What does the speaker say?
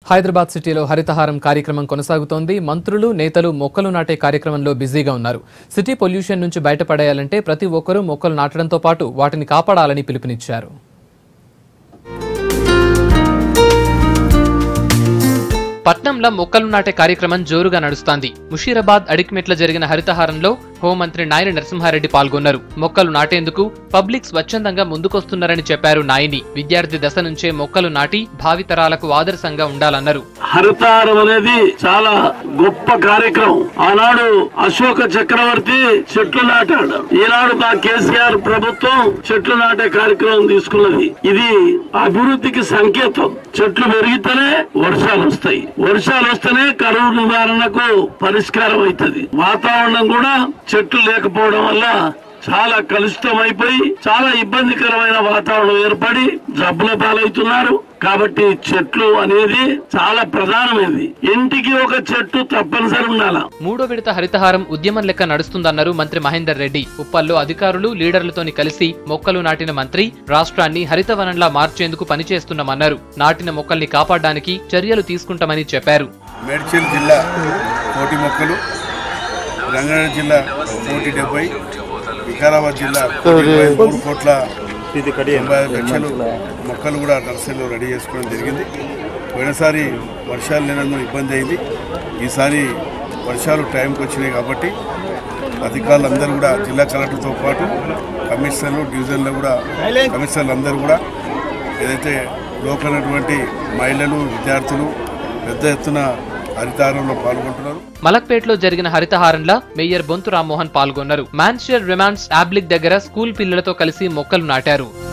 హైదరాబాద్ సిటీలో హరితహారం కార్యక్రమం కొనసాగుతోంది మంత్రులు నేతలు మొక్కలు నాటే కార్యక్రమంలో బిజీగా ఉన్నారు సిటీ పొల్యూషన్ నుంచి బయటపడేయాలంటే ప్రతి ఒక్కరూ మొక్కలు నాటడంతో పాటు వాటిని కాపాడాలని పిలుపునిచ్చారు పట్నంలో మొక్కలు నాటే కార్యక్రమం జోరుగా నడుస్తోంది ముషీరాబాద్ అడిక్మెట్ల జరిగిన హరితహారంలో హోంమంత్రి నాయని నరసింహారెడ్డి పాల్గొన్నారు మొక్కలు నాటేందుకు పబ్లిక్ స్వచ్ఛందంగా ముందుకొస్తున్నారని చెప్పారు నాయని విద్యార్థి దశ నుంచే మొక్కలు నాటి భావితరాలకు ఆదర్శంగా ఉండాలన్నారు హరితారం అనేది చాలా గొప్ప కార్యక్రమం ఆనాడు అశోక చక్రవర్తి చెట్లు నాటాడు ఈనాడు మా కేసీఆర్ ప్రభుత్వం చెట్లు నాటే కార్యక్రమం తీసుకున్నది ఇది అభివృద్ధికి సంకేతం చెట్లు పెరిగితేనే వర్షాలు వస్తాయి వర్షాలు వస్తేనే కరువు నివారణకు పరిష్కారం అవుతుంది వాతావరణం కూడా చెట్లు లేకపోవడం వల్ల చాలా కలుషితం అయిపోయి చాలా ఇబ్బందికరమైన వాతావరణం ఏర్పడి జబ్బుల పాలవుతున్నారు కాబట్టి చెట్లు అనేది చాలా ప్రధానమైనది ఇంటికి ఒక చెట్టు తప్పనిసరి ఉండాల మూడో విడత హరితహారం ఉద్యమం లెక్క నడుస్తుందన్నారు మంత్రి మహేందర్ రెడ్డి ఉప్పల్లో అధికారులు లీడర్లతోని కలిసి మొక్కలు నాటిన మంత్రి రాష్ట్రాన్ని హరితవనంలా మార్చేందుకు పనిచేస్తున్నామన్నారు నాటిన మొక్కల్ని కాపాడడానికి చర్యలు తీసుకుంటామని చెప్పారు మేడ్చల్ జిల్లా కోటి మొక్కలు రంగారెడ్డి జిల్లా కోటి డెబ్బై వికారాబాద్ జిల్లా కోటి ఇరవై మూడు కోట్ల తొంభై ఐదు లక్షలు మొక్కలు కూడా నర్సరీలో రెడీ చేసుకోవడం జరిగింది పోయినసారి వర్షాలు లేనందున ఇబ్బంది అయింది ఈసారి వర్షాలు టైంకి వచ్చినాయి కాబట్టి అధికారులు అందరూ కూడా జిల్లా కలెక్టర్తో పాటు కమిషనర్లు డివిజన్లో కూడా కమిషనర్లు అందరూ కూడా ఏదైతే లోకమైనటువంటి మహిళలు విద్యార్థులు పెద్ద ఎత్తున హరితారంలో పాల్గొంటున్నారు మలక్పేటలో జరిగిన హరితహారంలో మేయర్ బొంతు రామ్మోహన్ పాల్గొన్నారు మాన్షియర్ రిమాండ్స్ అబ్లిక్ దగ్గర స్కూల్ పిల్లలతో కలిసి మొక్కలు నాటారు